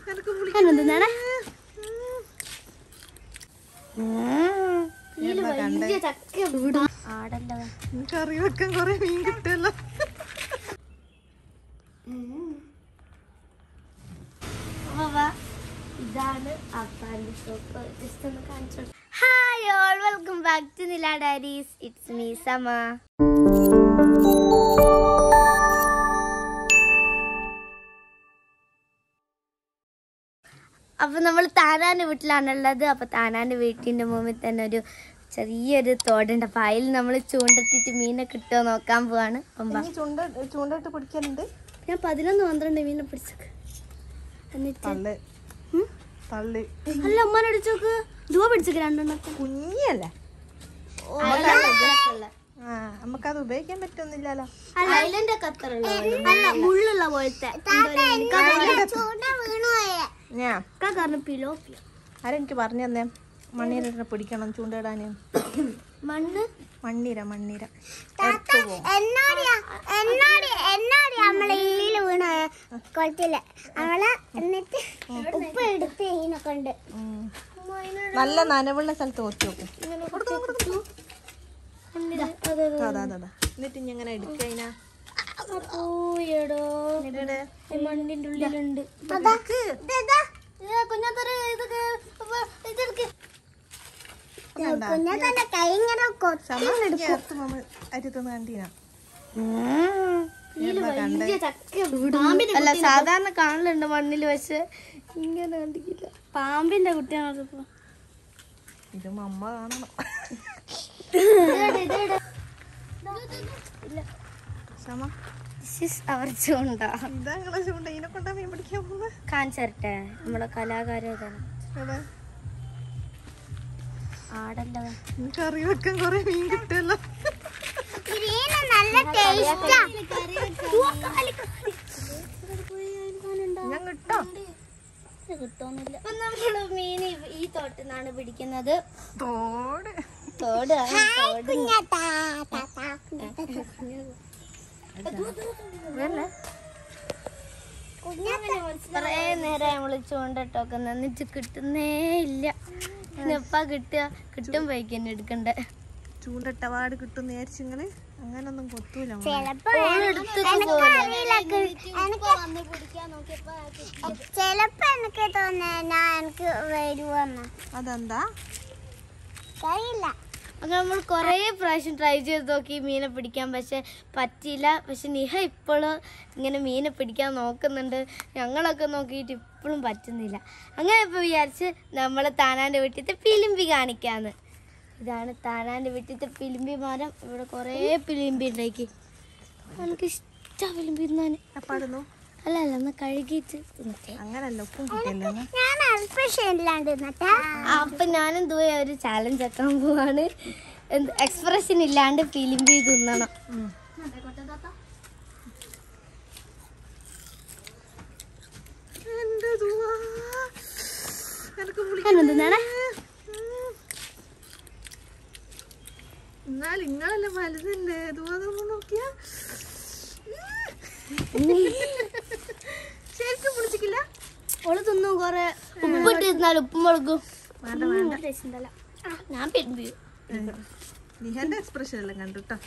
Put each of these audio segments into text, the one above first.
എനക്ക് പുളി ഞാനെന്താണ് എന്താ കണ്ടേ ആടല്ലോ കറി വെക്കാൻ കൊറേ മീൻ കിട്ടുമല്ലോ ഇതാണ് അപ്പാന്റെ ഷോപ്പ് ജസ്റ്റ് ഒന്ന് കാണിച്ചു hi all welcome back to Nila diaries it's me സമ അപ്പൊ നമ്മൾ താനാന്റെ വീട്ടിലാണുള്ളത് അപ്പൊ താനാന്റെ വീട്ടിന്റെ മുമ്പിൽ തന്നെ ഒരു ചെറിയൊരു തോടുണ്ട് അപ്പൊ അതിൽ നമ്മൾ ചൂണ്ടിട്ടിട്ട് മീനെ കിട്ടുമോ നോക്കാൻ പോവാണ് അപ്പം വാ. ഇനി ചൂണ്ട ചൂണ്ടിട്ട് പിടിക്കലുണ്ട് ഞാൻ പതിനൊന്ന് പന്ത്രണ്ട് മീനെ പിടിച്ചത് എന്നിട്ട് തള്ള് ഉം? തള്ളി അല്ല ഉമ്മാനെ അടിച്ചോക്ക് ദൂവ പിടിച്ചേക്ക് രണ്ടെണ്ണത്തെ കുഞ്ഞല്ലേ ആ നമുക്കത് ഉപയോഗിക്കാൻ പറ്റുന്നില്ലല്ലോ ഐലൻഡ് അല്ല മുള്ളുള്ള പോലത്തെ ഞാൻ കാരണം പിലോപ്പിയ ആരെനിക്ക് പറഞ്ഞു തന്നെ മണ്ണീരനെ പിടിക്കണം ചൂണ്ടയിടാന് മണ്ണ് മണ്ണീര മണ്ണീര എന്നോട് എന്നോട് എന്നോട് നമ്മളെ ഈല് വീണ കുളത്തില് അവളെ എന്നിട്ട് ഉപ്പ് എടുത്ത് ഇതിനെ കൊണ്ട് നല്ല നനവുള്ള സ്ഥലത്ത് ഒത്തി നോക്കും അതാ അതാ അതാ എന്നിട്ട് ഇനി എങ്ങനെ എടുക്കുക അതിനാ പൂയടോ മണ്ണിന്റെ ഉള്ളിലുണ്ട് കുഞ്ഞാത്തറ ഇതൊക്കെ ഇതെടുക്ക് കുഞ്ഞാത്തന്റെ കൈ ഇങ്ങനെ കൊത്തി അരിത്തൊന്ന് കണ്ടീനാ അല്ല സാധാരണ കാണലുണ്ട് മണ്ണിൽ പക്ഷെ ഇങ്ങനെ കണ്ടിട്ടില്ല പാമ്പിന്റെ കുട്ടിയാണോ ഇത് മമ്മ കാണണം സമ അവർ ചൂണ്ട ഇതാ നിങ്ങളെ ചൂണ്ട ഇതിനെ കൊണ്ടാ മീൻ പിടിക്കാൻ പോകുന്നത് കാണിച്ചരട്ടെ നമ്മളെ കലാകാരം ഇതാണ് എവിടെ ആടല്ലോ കറി വെക്കാൻ കൊറേ മീൻ കിട്ടുമല്ലോ ഇതിന് നല്ല ടേസ്റ്റാ ഞാൻ കിട്ടോ കിട്ടോന്നില്ല അപ്പൊ നമ്മള് മീൻ ഈ തോട്ടിൽ നിന്നാണ് പിടിക്കുന്നത് തോട് തോട് ആണ്, തോട് കുഞ്ഞാത്താ താത്താ കൊറേ നേരം നമ്മള് ചൂണ്ടിട്ടൊക്കെ എന്നിട്ട് കിട്ടുന്നേ ഇല്ല എപ്പ കിട്ടുക കിട്ടുമ്പോഴേക്ക് തന്നെ എടുക്കണ്ടേ ചൂണ്ടട്ട പാട് കിട്ടും നേരിച്ചിങ്ങള് അങ്ങനൊന്നും കൊത്തൂല മോളെ. ചെലപ്പോ എടുത്തിട്ട് ചെലപ്പോ എനിക്ക് തോന്നുന്നു ഞാൻ എനിക്ക് വരുവന്ന് അതെന്താ കഴിയില്ല അങ്ങനെ നമ്മൾ കുറേ പ്രാവശ്യം ട്രൈ ചെയ്ത് നോക്കി മീനെ പിടിക്കാൻ പക്ഷെ പറ്റിയില്ല പക്ഷെ നിഹ ഇപ്പോഴും ഇങ്ങനെ മീനെ പിടിക്കാൻ നോക്കുന്നുണ്ട് ഞങ്ങളൊക്കെ നോക്കിയിട്ട് ഇപ്പോഴും പറ്റുന്നില്ല അങ്ങനെ ഇപ്പോൾ വിചാരിച്ച് നമ്മൾ താനാൻ്റെ വീട്ടിലത്തെ പിലിമ്പി കാണിക്കാന്ന് ഇതാണ് താനാൻ്റെ വീട്ടിലത്തെ പിലിമ്പി മരം ഇവിടെ കുറേ പിലിമ്പി ഉണ്ടാക്കി എനിക്ക് ഇഷ്ടം പിലിമ്പി തിന്നാൻ അപ്പാടുന്നു അല്ല അല്ല ഒന്ന് കഴുകിയിട്ട് തിന്നട്ടെ അങ്ങനല്ല ഉപ്പും കിട്ടിയല്ലോ എന്നാ. ഞാൻ എക്സ്പ്രഷൻ ഇല്ലാണ്ട് എന്നിട്ടാ അപ്പൊ ഞാനും ദൂരെ ഒരു ചാലഞ്ച് ആക്കാൻ പോവാണ് എന്ത് എക്സ്പ്രഷൻ ഇല്ലാണ്ട് ഫിലിമ്പി തിന്നണം ഉം. എന്റെ ദുവാ. എനക്ക് വിളിക്കുന്നേ. എന്നാൽ ഇങ്ങളല്ലേ വലുതല്ലേ ദുവാതൊന്ന് നോക്കിയാ ശരിക്കും വിളിച്ചിട്ടില്ല ഓള് തിന്നും കൊറേ ഉപ്പിട്ട് തിന്നാൽ ഉപ്പും മുളകും വേണ്ട വേണ്ട ഞാൻ പിലിമ്പി നിഹന്റെ എക്സ്പ്രഷൻ എല്ലാം കണ്ടുട്ടോ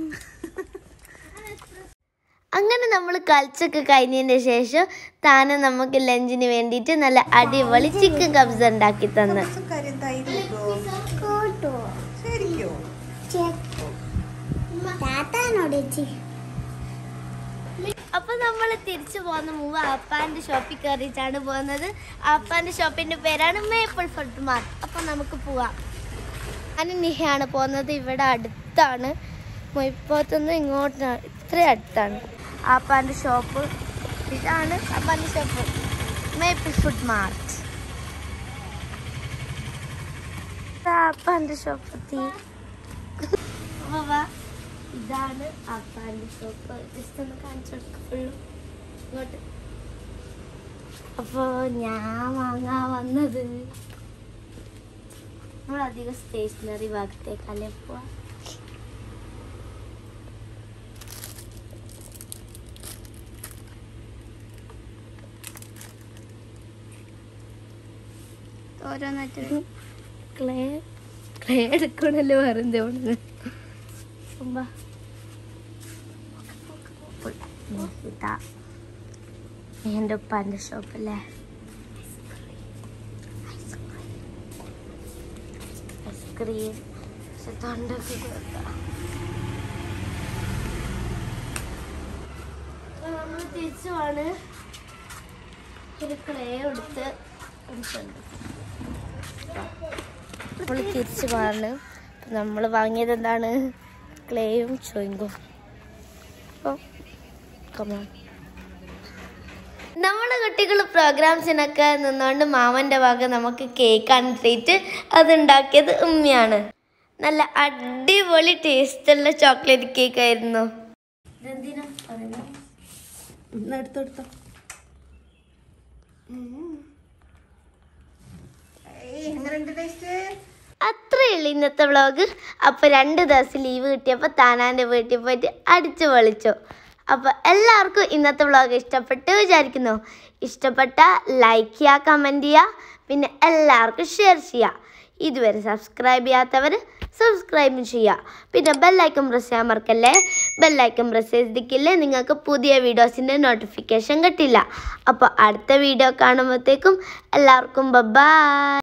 അങ്ങനെ നമ്മൾ കളിച്ചൊക്കെ കഴിഞ്ഞതിന് ശേഷം താനെ നമുക്ക് ലഞ്ചിന് വേണ്ടിയിട്ട് നല്ല അടിപൊളി ചിക്കൻ കബ്സ് ഉണ്ടാക്കി തന്ന് കാര്യം തൈര് കൂട്ടോ ശരിക്കോ ചെക്കു താത്താനോട് ചി അപ്പൊ നമ്മൾ തിരിച്ചു പോകുന്ന മുമ്പ് അപ്പാന്റെ ഷോപ്പിൽ കയറിയിട്ടാണ് പോകുന്നത് അപ്പാന്റെ ഷോപ്പിന്റെ പേരാണ് മേപ്പിൾ ഫുഡ് മാർട്ട് അപ്പൊ നമുക്ക് പോവാം ഞാൻ നിഹയാണ് പോകുന്നത് ഇവിടെ അടുത്താണ് മൊയ്പ്പത്തുനിന്ന് ഇങ്ങോട്ടാണ് ഇത്ര അടുത്താണ് ആപ്പാന്റെ ഷോപ്പ് ഇതാണ് അപ്പാന്റെ ഷോപ്പ് മേപ്പിൾ ഫുഡ് മാർട്ട് അപ്പാന്റെ ഷോപ്പ് എത്തി അപ്പൊ വാ. ഇതാണ് അപ്പാന്റെ ഷോപ്പ് ജസ്റ്റ് ഒന്ന് കാണിച്ചു കൊടുക്കും ഫുള്ളും ഇങ്ങോട്ട് അപ്പോ ഞാൻ വാങ്ങാൻ വന്നത് നമ്മളധികം സ്റ്റേഷനറി ഭാഗത്തേക്കല്ലേ പോവാ ഓരോന്നായിട്ട് ക്ലേ ക്ലേ എടുക്കണല്ലോ വേറെന്ത് ഇവിടുന്ന് ഉമ്മാ. ഉം, ഇതാ എൻ്റെ ഉപ്പാൻ്റെ ഷോപ്പല്ലേ ഐസ്ക്രീം പക്ഷെ തൊണ്ടൊക്കെ കേൾക്കാം നമ്മൾ തിരിച്ചു പോണ് ഒരു ക്ലേ എടുത്ത് എടുത്തുണ്ട് നമ്മൾ തിരിച്ചു പോവാണ് നമ്മൾ വാങ്ങിയത് എന്താണ് ക്ലേയും ചോയിങ്കും അപ്പോൾ കമാ നമ്മളെ കുട്ടികൾ പ്രോഗ്രാംസിനൊക്കെ നിന്നുകൊണ്ട് മാമൻ്റെ വക നമുക്ക് കേക്കാണ് ട്രീറ്റ് അതുണ്ടാക്കിയത് ഉമ്മയാണ് നല്ല അടിപൊളി ടേസ്റ്റുള്ള ചോക്ലേറ്റ് കേക്ക് ആയിരുന്നു ഇതെന്തിനാ പറയുന്നത് എടുത്തെടുത്തോ എങ്ങനെയുണ്ട് ടേസ്റ്റ് അത്രയുള്ളൂ ഇന്നത്തെ വ്ളോഗ് അപ്പോൾ രണ്ട് ദിവസം ലീവ് കിട്ടിയപ്പോൾ താനാൻ്റെ വീട്ടിൽ പോയിട്ട് അടിച്ചു പൊളിച്ചു അപ്പോൾ എല്ലാവർക്കും ഇന്നത്തെ വ്ളോഗ് ഇഷ്ടപ്പെട്ടു വിചാരിക്കുന്നു ഇഷ്ടപ്പെട്ട ലൈക്ക് ചെയ്യുക കമൻറ്റ് ചെയ്യുക പിന്നെ എല്ലാവർക്കും ഷെയർ ചെയ്യുക ഇതുവരെ സബ്സ്ക്രൈബ് ചെയ്യാത്തവർ സബ്സ്ക്രൈബ് ചെയ്യുക പിന്നെ ബെല്ലൈക്കൺ പ്രസ് ചെയ്യാൻ മറക്കല്ലേ ബെല്ലൈക്കൺ പ്രസ് ചെയ്തിട്ടില്ലേ നിങ്ങൾക്ക് പുതിയ വീഡിയോസിൻ്റെ നോട്ടിഫിക്കേഷൻ കിട്ടില്ല അപ്പോൾ അടുത്ത വീഡിയോ കാണുമ്പോഴത്തേക്കും എല്ലാവർക്കും ബൈ